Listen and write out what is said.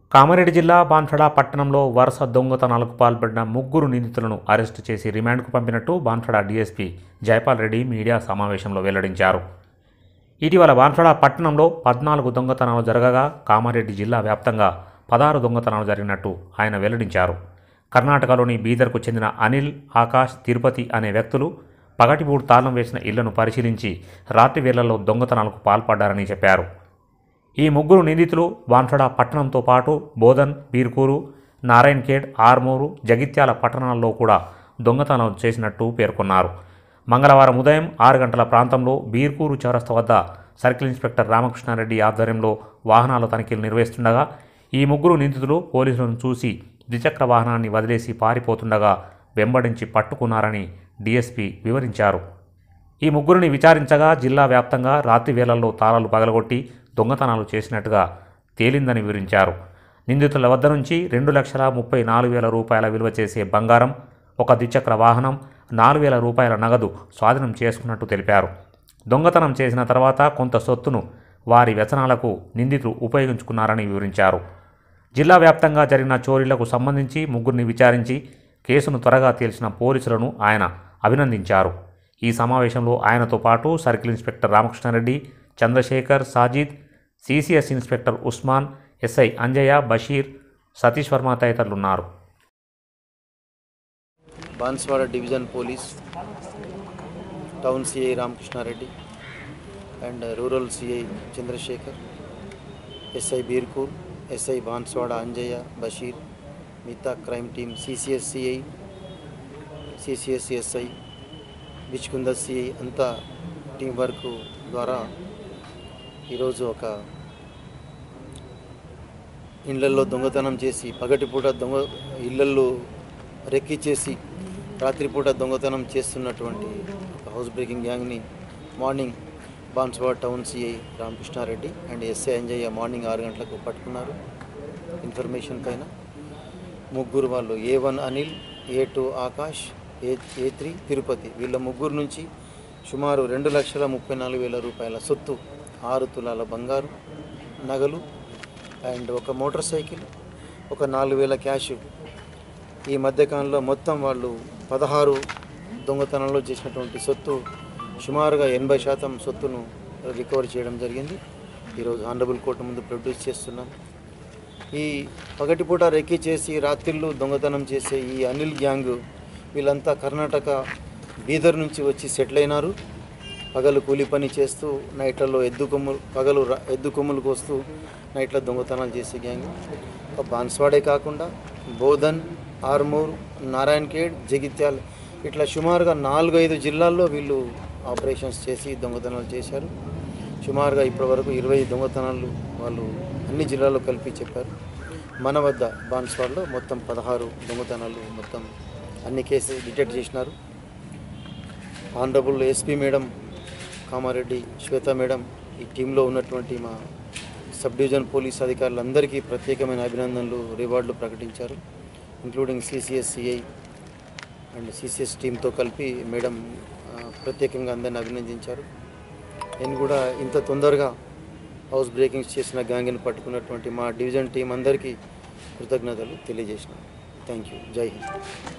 కామారెడ్డి జిల్లా బాన్ఫెడ పట్టణంలో వరుస దొంగతనాలకు పాల్పడిన ముగ్గురు నిందితులను అరెస్టు చేసి రిమాండ్కు పంపినట్టు బాన్ఫెడ డీఎస్పీ జయపాల్ రెడ్డి మీడియా సమావేశంలో వెల్లడించారు ఇటీవల బాన్ఫెడ పట్టణంలో పద్నాలుగు దొంగతనాలు జరగగా కామారెడ్డి జిల్లా వ్యాప్తంగా పదహారు దొంగతనాలు జరిగినట్టు ఆయన వెల్లడించారు కర్ణాటకలోని బీదర్కు చెందిన అనిల్ ఆకాష్ తిరుపతి అనే వ్యక్తులు పగటిపూడు తాళం వేసిన ఇళ్లను పరిశీలించి రాత్రి వేళల్లో దొంగతనాలకు పాల్పడ్డారని చెప్పారు ఈ ముగ్గురు నిందితులు వాన్ఫడ పట్టణంతో పాటు బోధన్ బీర్కూరు నారాయణఖేడ్ ఆర్మూరు జగిత్యాల పట్టణాల్లో కూడా దొంగతనం చేసినట్టు పేర్కొన్నారు మంగళవారం ఉదయం ఆరు గంటల ప్రాంతంలో బీర్కూరు చౌరస్తా వద్ద సర్కిల్ ఇన్స్పెక్టర్ రామకృష్ణారెడ్డి ఆధ్వర్యంలో వాహనాల తనిఖీలు నిర్వహిస్తుండగా ఈ ముగ్గురు నిందితులు పోలీసులను చూసి ద్విచక్ర వాహనాన్ని వదిలేసి పారిపోతుండగా వెంబడించి పట్టుకున్నారని డీఎస్పీ వివరించారు ఈ ముగ్గురిని విచారించగా జిల్లా వ్యాప్తంగా రాత్రి వేళల్లో తాళాలు పగలగొట్టి దొంగతనాలు చేసినట్టుగా తేలిందని వివరించారు నిందితుల వద్ద నుంచి రెండు లక్షల ముప్పై నాలుగు వేల రూపాయల విలువ చేసే బంగారం ఒక ద్విచక్ర వాహనం నాలుగు వేల రూపాయల నగదు స్వాధీనం చేసుకున్నట్టు తెలిపారు దొంగతనం చేసిన తర్వాత కొంత సొత్తును వారి వ్యసనాలకు నిందితులు ఉపయోగించుకున్నారని వివరించారు జిల్లా వ్యాప్తంగా జరిగిన చోరీలకు సంబంధించి ముగ్గురిని విచారించి కేసును త్వరగా తేల్చిన పోలీసులను ఆయన అభినందించారు ఈ సమావేశంలో ఆయనతో పాటు circle inspector Ramakrishna Reddy Chandrasekhar Sajid CCS inspector Usman SI Anjaiah Basheer Satish Varma తదితరులున్నారు Banswada division police town CI Ramakrishna Reddy and rural CI Chandrasekhar SI Birkur SI Banswada Anjaiah Basheer మిగతా crime team CCS CI CCS SI Bichkunda CI అంతా టీం వర్క్ ద్వారా ఈరోజు ఒక ఇళ్లల్లో దొంగతనం చేసి పగటిపూట దొంగ ఇళ్లల్లో రెక్కి చేసి రాత్రిపూట దొంగతనం చేస్తున్నటువంటి ఒక హౌస్ బ్రేకింగ్ గ్యాంగ్ని morning Banswada town CI Ramakrishna Reddy and SI Anjaiah morning ఆరు గంటలకు పట్టుకున్నారు ఇన్ఫర్మేషన్ పైన ముగ్గురు వాళ్ళు A one Anil A two Akash A A three Tirupati వీళ్ళ ముగ్గురు నుంచి సుమారు రెండు లక్షల ముప్పై నాలుగు వేల రూపాయల సొత్తు ఆరు తులాల బంగారు నగలు అండ్ ఒక మోటార్ సైకిల్ ఒక నాలుగు వేల క్యాష్ ఈ మధ్యకాలంలో మొత్తం వాళ్ళు పదహారు దొంగతనంలో చేసినటువంటి సొత్తు సుమారుగా ఎనభై శాతం సొత్తును రికవర్ చేయడం జరిగింది ఈరోజు ఆనరబుల్ కోర్టు ముందు ప్రొడ్యూస్ చేస్తున్నాం ఈ పగటిపూట రెక్కి చేసి రాత్రిళ్ళు దొంగతనం చేసే ఈ అనిల్ గ్యాంగ్ వీళ్ళంతా కర్ణాటక బీదర్ నుంచి వచ్చి సెటిల్ అయినారు పగలు కూలి పని చేస్తూ నైట్లలో ఎద్దు కొమ్ములు పగలు ర- ఎద్దు కొమ్ములు కోస్తూ నైట్లో దొంగతనాలు చేసే గ్యాంగ్ ఒక బాన్స్వాడే కాకుండా బోధన్ ఆర్మూర్ నారాయణఖేడ్ జగిత్యాల ఇట్లా సుమారుగా నాలుగు ఐదు జిల్లాల్లో వీళ్ళు ఆపరేషన్స్ చేసి దొంగతనాలు చేశారు సుమారుగా ఇప్పటివరకు ఇరవై దొంగతనాలు వాళ్ళు అన్ని జిల్లాల్లో కలిపి చెప్పారు మన వద్ద బాన్స్వాడలో మొత్తం పదహారు దొంగతనాలు మొత్తం అన్ని కేసెస్ డిటెక్ట్ చేసినారు honourable SP madam Kamareddy Shweta madam ఈ టీంలో ఉన్నటువంటి మా సబ్ డివిజన్ పోలీస్ అధికారులందరికీ ప్రత్యేకమైన అభినందనలు రివార్డులు ప్రకటించారు including CCS CI and CCS టీంతో కలిపి మేడం ఆ, ప్రత్యేకంగా అందరిని అభినందించారు నేను కూడా ఇంత తొందరగా హౌస్ బ్రేకింగ్స్ చేసిన గ్యాంగ్ని పట్టుకున్నటువంటి మా డివిజన్ టీం అందరికీ కృతజ్ఞతలు తెలియజేసిన థ్యాంక్ యూ జై హింద్